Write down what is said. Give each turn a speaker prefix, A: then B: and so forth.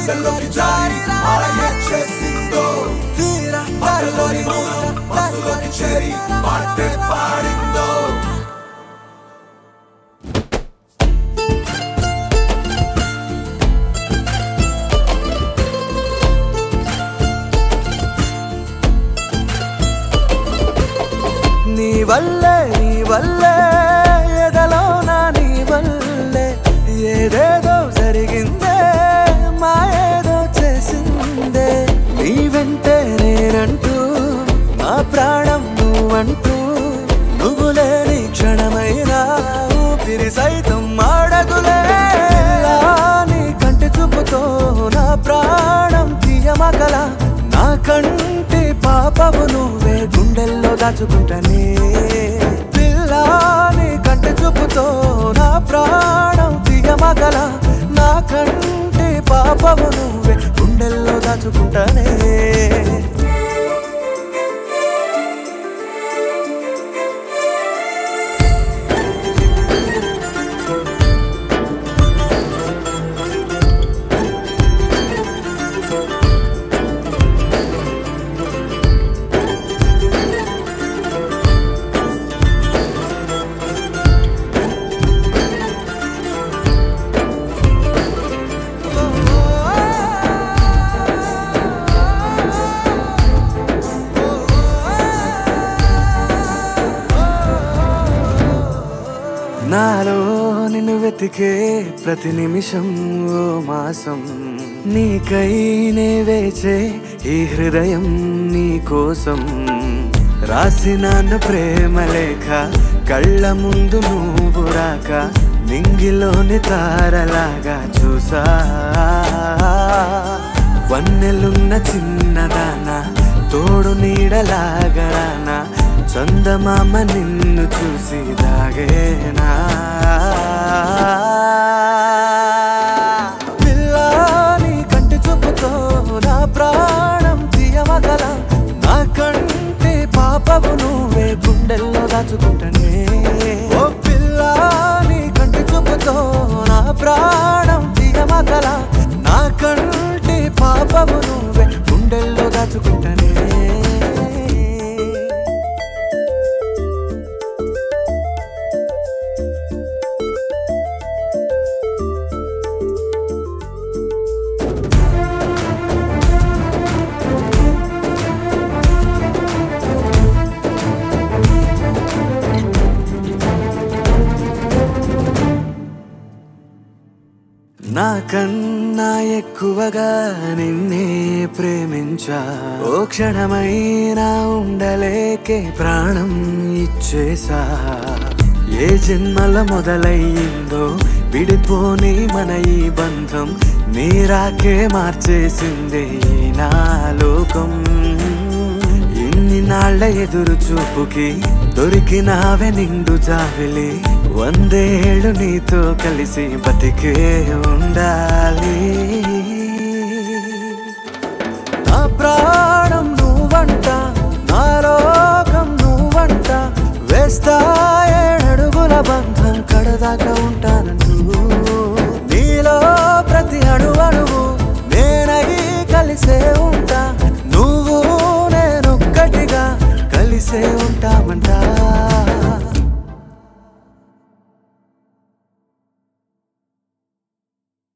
A: గుండెల్లోకి జారి మారయేసేసిందో మాటలోని మౌనం మనసులోకి చేరి పాటే పాడిందో
B: నీ వల్లే నీ వల్లే ఎదలోన నీ వల్లే ఏదేదో జరిగిందే మాయేదో చేసిందే నీ వెంటే నేనంటూ నా ప్రాణం నువ్వంటూ నువ్వు లేని క్షణమైనా ఊపిరి సైతం ఆడగులే ఇలా నీ కంటి చూపుతో నా ప్రాణం తీయమగల నా కంటి పాపవు నువ్వే గుండెల్లో దాచుకుంటానే పిల్ల నీ కంటి చూపుతో నా ప్రాణం తీయమగల నా కంటి పాపవు నువ్వే గుండెల్లో దాచుకుంటానే నాలో నిన్ను వెతికే ప్రతి నిమిషం ఓ మాసం నీకై నే వేచే ఈ హృదయం నీ కోసం రాసిన ప్రేమ లేఖ కళ్ళ ముందు నువ్వు రాక నింగిలోని తారలాగా చూసా వన్నెలున్న చిన్నదాన తోడు నీడలాగరానా చందమామ నిన్ను చూసి దాగేనా పిల్ల నీ కంటి చూపుతో నా ప్రాణం తీయమగల నా కంటి పాపవు నువ్వే గుండెల్లో దాచుకుంటానే ఓ పిల్ల నీ కంటి చూపుతో నా ప్రాణం తీయమగల నా కంటి పాపవు నువ్వే గుండెల్లో దాచుకుంటానే నాకన్నా ఎక్కువగా నిన్నే ప్రేమించా ఓ క్షణమైనా ఉండలేకే ప్రాణం ఇచ్చేసా ఏ జన్మల మొదలయ్యిందో విడిపోని మన ఈ బంధం నీరాకే మార్చేసింది ఈ నా లోకం ఇన్ని నాళ్ళ ఎదురు చూపుకి దొరికినావే నిండు జావిలి వందేళ్ళు నీతో కలిసి బతికే ఉండాలి నా ప్రాణం నువ్వంట నా లోకం నువ్వంట వేస్తా ఏడడుగుల బంధం కడదాకా ఉంటానంటూ నీలో ప్రతి అణు అణువు నేనై కలిసే ఉంటా నువ్వు నేనొక్కటిగా కలిసే ఉంటామంటా